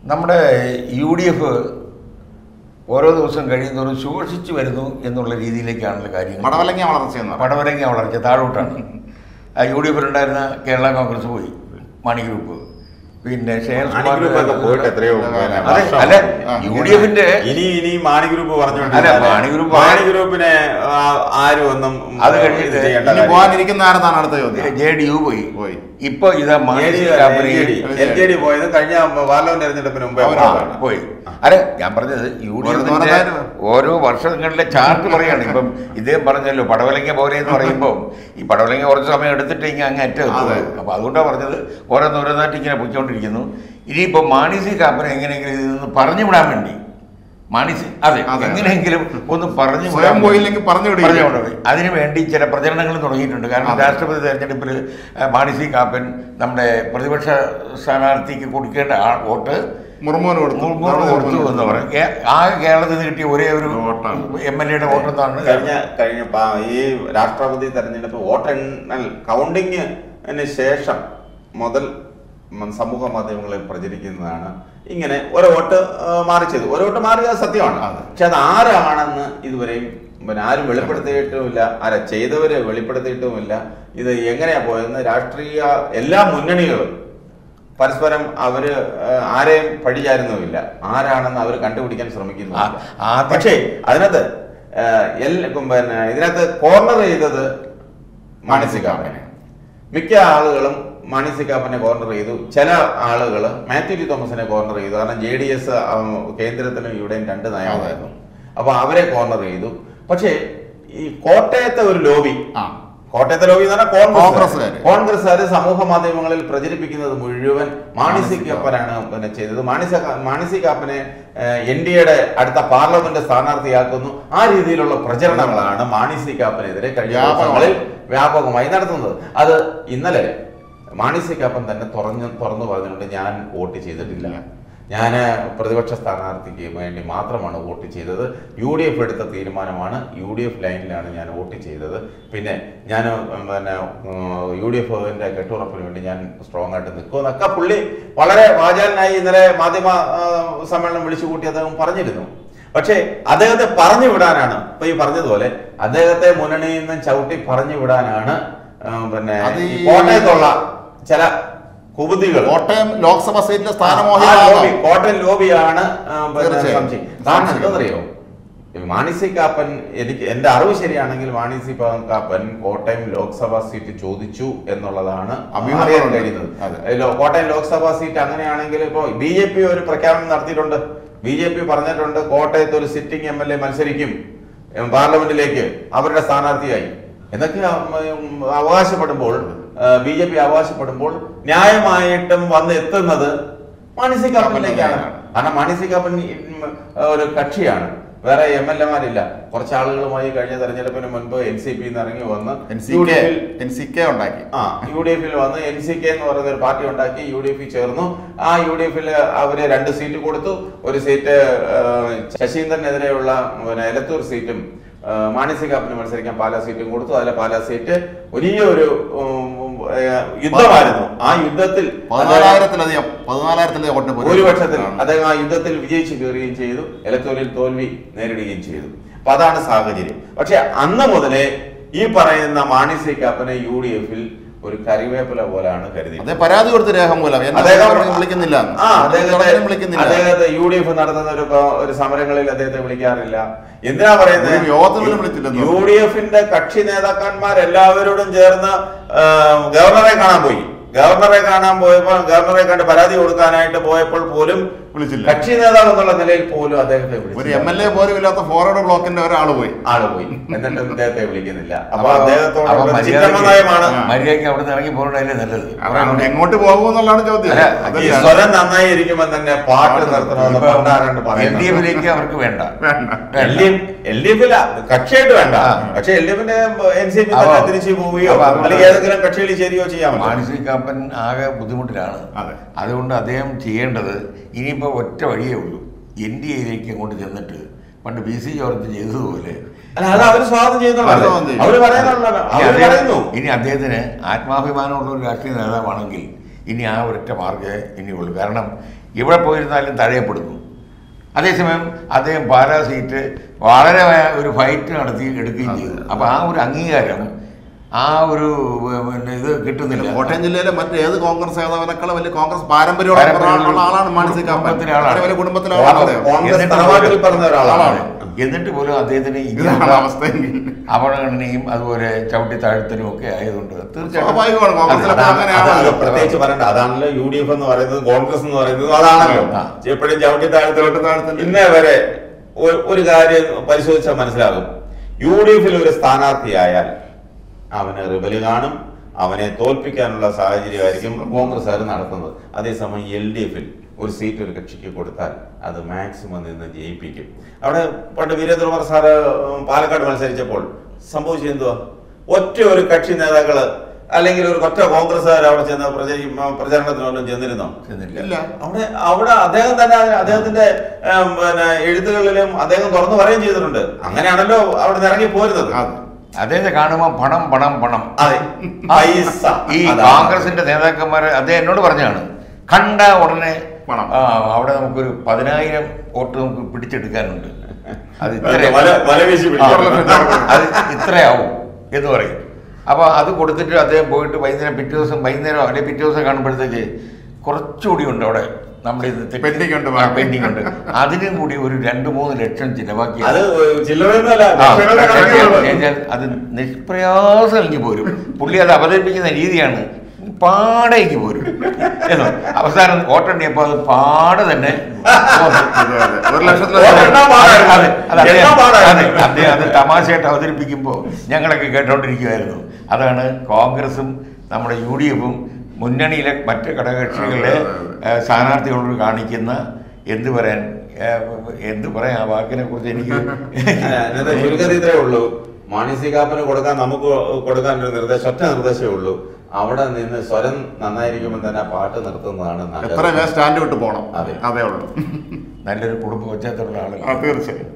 നമ്മുടെ U D F ഓരോ ദിവസം കഴിയുന്നതോറും ശോഷിച്ചു വരുന്നു എന്നുള്ള രീതിയിലേക്കാണല്ലോ കാര്യങ്ങൾ പടവലങ്ങ വളർച്ചയെന്ന് പറയും. പടവരങ്ങ വളർച്ച താഴോട്ടാണ് ആ യു ഡി എഫിലുണ്ടായിരുന്ന കേരള കോൺഗ്രസ് പോയി മണി ഗ്രൂപ്പ് പിന്നെ ഷെയർ മാണി ഗ്രൂപ്പൊക്കെ പോയിട്ട് എത്രയോ പിന്നെ അതെ, വർഷം. അല്ല ആ. യു ഡി എഫിന്റെ ഇനി ഇനി മാണി ഗ്രൂപ്പ് പറഞ്ഞോണ്ട് അല്ല, മാണി ഗ്രൂപ്പ് മാണി ഗ്രൂപ്പിനെ ആ, ആരും ഒന്നും അത് കഴിഞ്ഞിട്ട് ഇത് ചെയ്യേണ്ട ഇനി കാര്യം. പോകാനിരിക്കുന്ന ആരെന്നാണ് അടുത്ത ചോദ്യം ജെ ഡി യു പോയി പോയി ഇപ്പൊ ഇതാ മാണി കാപ്പനി എൽ ജെ ഡി പോയത് കഴിഞ്ഞ പാർലമെന്റ് തെരഞ്ഞെടുപ്പിന് മുമ്പേ അവരാ. ആ, പോയതാണ്. പോയി അല്ല ഞാൻ പറഞ്ഞത് യു ഡി ഓരോന്ന് എഫിന്റെ പറഞ്ഞാലും. ഓരോ വർഷങ്ങളിലെ ചാർട്ട് പറയാണ് ഇപ്പം ഇദ്ദേഹം പറഞ്ഞല്ലോ പടവലങ്ങ പോരെ എന്ന് പറയുമ്പോൾ ഈ പടവലങ്ങ കുറച്ച് സമയം എടുത്തിട്ട് ഇങ്ങനെ അങ്ങ് അറ്റം എത്തുന്നത് അതെ. അപ്പൊ അതുകൊണ്ടാണ് പറഞ്ഞത് ഓരോന്നോരോന്നായിട്ട് ഇങ്ങനെ പൊയ്ക്കൊണ്ടിരിക്കുന്നു ഇനിയിപ്പോൾ മാണിസി കാപ്പനെ എങ്ങനെയെങ്കിലും ഇതിൽ നിന്ന് പറഞ്ഞു വിടാൻ വേണ്ടി മാണിസി അതെ അതെ. എങ്ങനെയെങ്കിലും ഒന്ന് പറഞ്ഞു സ്വയം വിടാൻ പോയില്ലെങ്കിൽ പറഞ്ഞു വിടുകയില്ല. പറഞ്ഞു വിടുകയില്ല. അതിനു വേണ്ടി ചില പ്രചരണങ്ങൾ തുടങ്ങിയിട്ടുണ്ട് കാരണം അതെ. രാഷ്ട്രപതി തെരഞ്ഞെടുപ്പിൽ ഏഹ്, മാണിസി കാപ്പൻ നമ്മുടെ പ്രതിപക്ഷ സ്ഥാനാർത്ഥിക്ക് കൊടുക്കേണ്ട ആ വോട്ട് മുർമുവിന് കൊടുത്തു മുർമുവിന് കൊടുത്തു എന്ന് പറയും കേ- ആകെ കേരളത്തിൽ നിന്ന് കിട്ടിയ ഒരേ ഒരു വോട്ടാണ്. എം എൽ എയുടെ വോട്ടെന്നാണ് കഴിഞ്ഞ കഴിഞ്ഞ പ- ഈ രാഷ്ട്രപതി തെരഞ്ഞെടുപ്പ് വോട്ടെണ്ണൽ കൗണ്ടിങ്ങിന് ശേഷം മുതൽ ഉം സമൂഹ മാധ്യമങ്ങളിൽ പ്രചരിക്കുന്നതാണ് ഇങ്ങനെ ഒരു വോട്ട് ആ, മാറി ചെയ്തു ഒരു വോട്ട് മാറിയത് സത്യമാണ് അതെ. പക്ഷെ അത് ആരാണെന്ന് ഇതുവരെയും പിന്നെ ആരും വെളിപ്പെടുത്തിയിട്ടുമില്ല ആരാ ചെയ്തവര് വെളിപ്പെടുത്തിയിട്ടുമില്ല ഇത് എങ്ങനെയാ പോയെന്ന് രാഷ്ട്രീയ എല്ലാ മുന്നണികളും പരസ്പരം അവര് ആ, ആരെയും പഴിചാരുന്നുമില്ല ആരാണെന്ന് അവർ കണ്ടുപിടിക്കാൻ ശ്രമിക്കുന്നു ആ- ആദ്യം- പക്ഷേ അതിനകത്ത് ആ, എല്ല- പിന്നെ ഇതിനകത്ത് കോർണർ ചെയ്തത് മാനസികാപ്പനെ മിക്ക ആളുകളും മാനസികാപ്പനെ കോർണർ ചെയ്തു ചില ആളുകൾ മാത്യു ടി തോമസിനെ കോർണർ ചെയ്തു കാരണം ജെ ഡി എസ് കേന്ദ്രത്തിലും ഇവിടെയും രണ്ട് നയമായിരുന്നു അപ്പൊ അവരെ കോർണർ ചെയ്തു പക്ഷേ ഈ കോട്ടയത്തെ ഒരു ലോബി ആ കോട്ടയത്തെ ലോബി എന്ന് പറഞ്ഞാൽ കോൺഗ്രസ് കോൺഗ്രസ്സുകാര്. കോൺഗ്രസ്സുകാർ സമൂഹ മാധ്യമങ്ങളിൽ പ്രചരിപ്പിക്കുന്നത് മുഴുവൻ മാണിസി കാപ്പനാണ് പിന്നെ ചെയ്തത് മാണിസ മാണിസി കാപ്പനെ എൻ ഡി എയുടെ അടുത്ത പാർലമെന്റ് സ്ഥാനാർത്ഥിയാക്കുന്നു ആ രീതിയിലുള്ള പ്രചരണങ്ങളാണ് മാണിസി കാപ്പനെതിരെ കഴിഞ്ഞ വ്യാപകമായി. ദിവസങ്ങളിൽ വ്യാപകമായി നടത്തുന്നത് അത് ഇന്നലെ മാണിസി കാപ്പൻ തന്നെ തുറഞ്ഞു തുറന്നു പറഞ്ഞിട്ടുണ്ട് ഞാൻ വോട്ട് ചെയ്തിട്ടില്ല ഞാൻ പ്രതിപക്ഷ സ്ഥാനാർത്ഥിക്ക് വേണ്ടി മാത്രമാണ് വോട്ട് ചെയ്തത് യു ഡി എഫ് എടുത്ത തീരുമാനമാണ് യു ഡി എഫ് ലൈനിലാണ് ഞാൻ വോട്ട് ചെയ്തത് പിന്നെ ഞാൻ ഉം, പിന്നെ യു ഡി എഫിന്റെ കെട്ടുറപ്പിന് വേണ്ടി ഞാൻ സ്ട്രോങ് ആയിട്ട് നിൽക്കുമെന്നൊക്കെ പുള്ളി വളരെ വാചാലനായി ഇന്നലെ മാധ്യമ ആ, സമ്മേളനം വിളിച്ചു കൂട്ടി അദ്ദേഹം പറഞ്ഞിരുന്നു പക്ഷേ അദ്ദേഹത്തെ പറഞ്ഞു വിടാനാണ് ഇപ്പൊ ഈ പറഞ്ഞതുപോലെ അദ്ദേഹത്തെ മുന്നണിയിൽ നിന്ന് ചവിട്ടി പറഞ്ഞു വിടാനാണ് ആ, പിന്നെ അത് ഈ ഈ- കോട്ടയത്തുള്ള ചില കുബുദ്ധികൾ കോട്ടയം ലോക്സഭ സീറ്റിലെ ആ ലോബി, സ്ഥാനമോഹിയാണ് കോട്ടയം ലോബിയാണ് ആ, പിന്നെ തീർച്ചയായും. സംശയം കാരണം എന്താണെന്നറിയോ ഈ മാണി കാപ്പൻ എനിക്ക് എന്റെ അറിവ് ശരിയാണെങ്കിൽ മാണി സി കാപ്പൻ കോട്ടയം ലോക്സഭാ സീറ്റ് ചോദിച്ചു എന്നുള്ളതാണ് അഭിമുഖം അറിയാൻ ഉണ്ട്. കഴിയുന്നത് അതെ. ഏ, ലോ- കോട്ടയം ലോക്സഭാ സീറ്റ് അങ്ങനെയാണെങ്കിൽ ഇപ്പോ ബി ജെ പി ഒരു പ്രഖ്യാപനം നടത്തിയിട്ടുണ്ട് ബി ജെ പി പറഞ്ഞിട്ടുണ്ട് കോട്ടയത്ത് ഒരു സിറ്റിംഗ് എം എൽ എ മത്സരിക്കും ഉം, പാർലമെന്റിലേക്ക് അവരുടെ സ്ഥാനാർത്ഥിയായി എന്നൊക്കെ ഉം, അവകാശപ്പെടുമ്പോൾ ബി ജെ പി അവകാശപ്പെടുമ്പോൾ ന്യായമായിട്ടും വന്ന് എത്തുന്നത് മാണി കാപ്പനിലേക്കാണ് കാരണം മാണി കാപ്പൻ ഉം, ഒരു കക്ഷിയാണ് വേറെ എം എൽ എമാരില്ല കുറച്ച് ആളുകളുമായി കഴിഞ്ഞ തെരഞ്ഞെടുപ്പിന് മുൻപ് എൻ സി പി ഇറങ്ങി വന്ന് N C U D K എഫിൽ എൻ സി കെ ഉണ്ടാക്കി ആ യു ഡി എഫിൽ വന്ന് എൻ സി കെ എന്ന് പറയുന്ന ഒരു പാർട്ടി ഉണ്ടാക്കി യു ഡി എഫിൽ ചേർന്നു ആ യു ഡി എഫിൽ അവര് രണ്ട് സീറ്റ് കൊടുത്തു ഒരു സീറ്റ് ആ, ശശീന്ദ്രനെതിരെയുള്ള പിന്നെ എലത്തൂർ സീറ്റും ആ, മാണി കാപ്പന് മത്സരിക്കാൻ പാലാ സീറ്റും കൊടുത്തു അതിലെ പാലാ സീറ്റ് വലിയൊരു ഉം, ഏ, യുദ്ധമായിരുന്നു ആ യുദ്ധത്തിൽ അദ്ദേഹം പതിനാലായിരത്തിലധികം പതിനാലായിരത്തിലധികം വോട്ടിന് ഭൂരിപക്ഷത്തിൽ ഭൂരിപക്ഷത്തിലാണ്. അദ്ദേഹം ആ യുദ്ധത്തിൽ വിജയിച്ചു കയറുകയും ചെയ്തു ഇലക്ടോറിയൽ തോൽവി നേരിടുകയും ചെയ്തു അപ്പൊ അതാണ് സാഹചര്യം പക്ഷെ അന്ന് മുതലേ ഈ പറയുന്ന മാണി സി കാപ്പനെ യു ഡി എഫിൽ ഒരു കറിവേപ്പില പോലാണ് കരുതി അതേ പരാതി കൊടുത്ത രേഖമൂലം എന്നെ അദ്ദേഹം തുടങ്ങി വിളിക്കുന്നില്ല എന്ന്. ആ അദ്ദേഹത്തെ തുടങ്ങി വിളിക്കുന്നില്ല അദ്ദേഹത്തെ യു ഡി എഫ് നടത്തുന്ന ഒരു പ- ഒരു സമരങ്ങളിൽ അദ്ദേഹത്തെ വിളിക്കാറില്ല എന്തിനാ പറയുന്നത് ഒരു യോഗത്തിന് പോലും വിളിച്ചില്ലെന്ന് യു ഡി എഫിന്റെ കക്ഷി നേതാക്കന്മാർ എല്ലാവരോടും ചേർന്ന് ആ, ഗവർണറെ കാണാൻ പോയി ഗവർണറെ കാണാൻ പോയപ്പോൾ ഗവർണറെ കണ്ട് പരാതി കൊടുക്കാനായിട്ട് പോയപ്പോൾ പോലും വിളിച്ചില്ല കക്ഷി നേതാവ് എന്നുള്ള നിലയിൽ പോലും അദ്ദേഹത്തെ ഒരു വിളിച്ചില്ല. എം എൽ എ പോലും ഇല്ലാത്ത ഫോർവേഡ് ബ്ലോക്കിന്റെ ഒരാൾ പോയി ആള് പോയി എന്നിട്ട് അദ്ദേഹത്തെ വിളിക്കുന്നില്ല അപ്പൊ അപ്പൊ അദ്ദേഹത്തോട് അപ്പൊ ഒരു മര്യാദയ്ക്ക് ചിത്രമനയമാണ് ആ. മര്യാദയ്ക്ക് അവിടെ നിന്ന് ഇറങ്ങി പോകണല്ലേ നല്ലത് അവിടെ എങ്ങോട്ട് പോകുമെന്നുള്ളതാണ് ചോദ്യം അല്ല, ഈ അതല്ല. സ്വരം നന്നായി ഇരിക്കുമ്പോൾ തന്നെ പാട്ട് നിർത്തണമെന്ന് പണ്ടാരണ്ട് എൽ ഡി പറയുന്നത് എഫിലേക്ക് അവർക്ക് വേണ്ട L D F L D എഫില കക്ഷിയായിട്ട് വേണ്ട ആ. പക്ഷെ എൽ ഡി എഫിന്റെ എൻ സി പി അപ്പൊ- തന്നെ തിരിച്ചു പോവുകയോ അപ്പൊ അതുകൊണ്ട് അല്ലെങ്കിൽ ഏതെങ്കിലും കക്ഷിയിൽ ചേരുകയോ ചെയ്യാമല്ലോ മാനസിക കാപ്പൻ ആകെ ബുദ്ധിമുട്ടിലാണ് അതെ. അതുകൊണ്ട് അദ്ദേഹം ചെയ്യേണ്ടത് ഇനിയിപ്പോൾ ഒറ്റ വഴിയേ ഉള്ളൂ എൻ ഡി എയിലേക്ക് അങ്ങോട്ട് ചെന്നിട്ട് പണ്ട് ബി സി ജോർജ് ചെയ്തതുപോലെ അല്ല അത് അവര് സ്വാഗതം ചെയ്യുന്നുള്ളൂ സ്വാഗതം ചെയ്യും. അവര് പറയുന്നുള്ള ഇനി അവര് അദ്ദേഹം- പറയുന്നു ഇനി അദ്ദേഹത്തിന് ആത്മാഭിമാനമുള്ള ഒരു രാഷ്ട്രീയ നേതാവാണെങ്കിൽ ഇനി ആ ഒരൊറ്റ മാർഗ്ഗമേ ഇനിയുള്ളൂ കാരണം ഇവിടെ പോയിരുന്നാലും തഴയപ്പെടുന്നു അതേസമയം അദ്ദേഹം പാലാ സീറ്റ് വളരെ ഒരു ഫൈറ്റ് നടത്തി എടുക്കുകയും ചെയ്തു അപ്പോൾ ആ ഒരു അംഗീകാരം ആ ഒരു പിന്നെ ഇത് കിട്ടുന്നില്ല കോട്ടയം ജില്ലയിലെ മറ്റേത് കോൺഗ്രസ് നേതാവിനേക്കാളും വലിയ കോൺഗ്രസ് പാരമ്പര്യമുള്ള പാരമ്പര്യമുള്ള ആളാണ് മാണി സി കാപ്പൻ കുടുംബത്തിലെ ആളാണ്. അത്ര വലിയ കുടുംബത്തിലെ കോൺഗ്രസ് ആളാണ് അദ്ദേഹം. കോൺഗ്രസ് എന്നിട്ട് തറവാട്ടിൽ പോലും- പറഞ്ഞ ഒരാളാണ് ആളാണ്. എന്നിട്ട് പോലും അദ്ദേഹത്തിന് ഇതാണ് ഇങ്ങനെയുള്ള അവസ്ഥയെങ്കിൽ അവഗണനയും അതുപോലെ ചവിട്ടി താഴ്ത്തലും ഒക്കെ ആയതുകൊണ്ട് സ്വാഭാവികമാണ് കോൺഗ്രസിലെ അതെ. അതാണ് അത് അങ്ങനെയാണല്ലോ. പ്രത്യേകിച്ച് പറയണ്ട അതാണല്ലോ യു ഡി എഫ് എന്ന് പറയുന്നത് കോൺഗ്രസ് എന്ന് പറയുന്നത് അതാണല്ലോ ആ. എപ്പോഴും ചവിട്ടി താഴ്ത്തോട്ട് താഴ്ത്തല്. ഇന്നേ വരെ ഒരു- ഒരു കാര്യം പരിശോധിച്ചാൽ മനസ്സിലാകും യു ഡി എഫിൽ ഒരു സ്ഥാനാർത്ഥിയായാൽ അവന് റിബല് കാണും അവനെ തോൽപ്പിക്കാനുള്ള സാഹചര്യമായിരിക്കും കോൺഗ്രസ്സുകാർ നടത്തുന്നത് അതേസമയം എൽ ഡി എഫിൽ ഒരു സീറ്റ് ഒരു കക്ഷിക്ക് കൊടുത്താൽ അത് മാക്സിമം നിന്ന് ജയിപ്പിക്കും അവിടെ പണ്ട് വീരേന്ദ്രകുമാർ സാറ് ഉം, പാലക്കാട് മത്സരിച്ചപ്പോൾ സംഭവിച്ചത് എന്തുവാ ഒറ്റ ഒരു കക്ഷി നേതാക്കള് അല്ലെങ്കിൽ ഒരു ഒറ്റ കോൺഗ്രസ്സുകാർ അവിടെ ചെന്ന് പ്രചരി പ്രചരണത്തിനൊന്നും ചെന്നിരുന്നോ ചെന്നില്ല. ഇല്ല അവിടെ അവിടെ അദ്ദേഹം തന്നെ അതിന് അദ്ദേഹത്തിന്റെ ഉം, പിന്നെ എഴുത്തുകളിലും അദ്ദേഹം തുറന്നു പറയുകയും ചെയ്തിട്ടുണ്ട് അങ്ങനെയാണല്ലോ അവിടെ നിന്ന് ഇറങ്ങി പോരുന്നത് അതെ. അദ്ദേഹത്തെ കാണുമ്പോൾ പണം പണം പണം അതെ പൈസ ഈ അതാണ്. കോൺഗ്രസിന്റെ നേതാക്കന്മാര് അദ്ദേഹം എന്നോട് പറഞ്ഞാണ് കണ്ട ഉടനെ പണം. ആ, അവിടെ നമുക്കൊരു പതിനായിരം വോട്ട് നമുക്ക് പിടിച്ചെടുക്കാനുണ്ട് അത് ഇത്ര വല- വല വീശി പിടിക്കണം. ആ, അത് ഇത്രയാവും എന്ന് പറയും അപ്പൊ അത് കൊടുത്തിട്ട് അദ്ദേഹം പോയിട്ട് വൈകുന്നേരം പിറ്റേ ദിവസം വൈകുന്നേരം അല്ലെങ്കിൽ പിറ്റേ ദിവസം കാണുമ്പോഴത്തേക്ക് കുറച്ചുകൂടി ഉണ്ട് അവിടെ നമ്മുടെ ഇത് Pending ഉണ്ട് ബാക്കി. പെൻഡിങ് ഉണ്ട് അതിനും കൂടി ഒരു രണ്ട് മൂന്ന് ലക്ഷം ചിലവാക്കി അത് ചില്ലറയൊന്നുമല്ല ആ, ലക്ഷങ്ങളുടെ കണക്കുകളുണ്ട്. കഴിഞ്ഞാൽ അത് നിഷ്പ്രയാസം ഇങ്ങി പോരും പുള്ളി അത് അവതരിപ്പിക്കുന്ന രീതിയാണ് പാടേക്ക് പോരും എന്നോ അവസാനം വോട്ടെണ്ണിയപ്പോൾ അത് പാടെ തന്നെ അതെ, അതെ. ഒരു ലക്ഷത്തിലെ വോട്ടെണ്ണാൻ പാടായിരുന്നു. അതെ, അത് അദ്ദേഹം- എണ്ണാൻ പാടായിരുന്നു. അതെ, അദ്ദേഹം അത് തമാശയായിട്ട് അവതരിപ്പിക്കുമ്പോൾ ഞങ്ങളൊക്കെ കേട്ടോണ്ടിരിക്കുമായിരുന്നു അതാണ് കോൺഗ്രസും നമ്മുടെ യു ഡി എഫും മുന്നണിയിലെ മറ്റ് ഘടകകക്ഷികളെ അതെ, അതെ, ഏഹ്, സ്ഥാനാർത്ഥികളോട് കാണിക്കുന്ന എന്ത് പറയാൻ ഏഹ്, എന്ത് പറയാൻ ആ വാക്കിനെ കുറിച്ച് എനിക്ക് അതിനകത്ത് ചുരുക്കത്തിൽ ഇത്രേ ഉള്ളൂ മാണി സി കാപ്പന് കൊടുക്കാൻ നമുക്ക് കൊടുക്കാൻ ഒരു നിർദ്ദേശം ഒറ്റ നിർദ്ദേശമേ ഉള്ളൂ അവിടെ നിന്ന് സ്വരം നന്നായിരിക്കുമ്പോൾ തന്നെ ആ പാട്ട് നിർത്തുന്നതാണ് എത്ര നല്ലത് സ്റ്റാൻഡ് വിട്ട് പോകണം അതെ. അതേ ഉള്ളൂ നല്ലൊരു കുടുംബ പശ്ചാത്തലമുള്ള ആളുകൾ ആ തീർച്ചയായും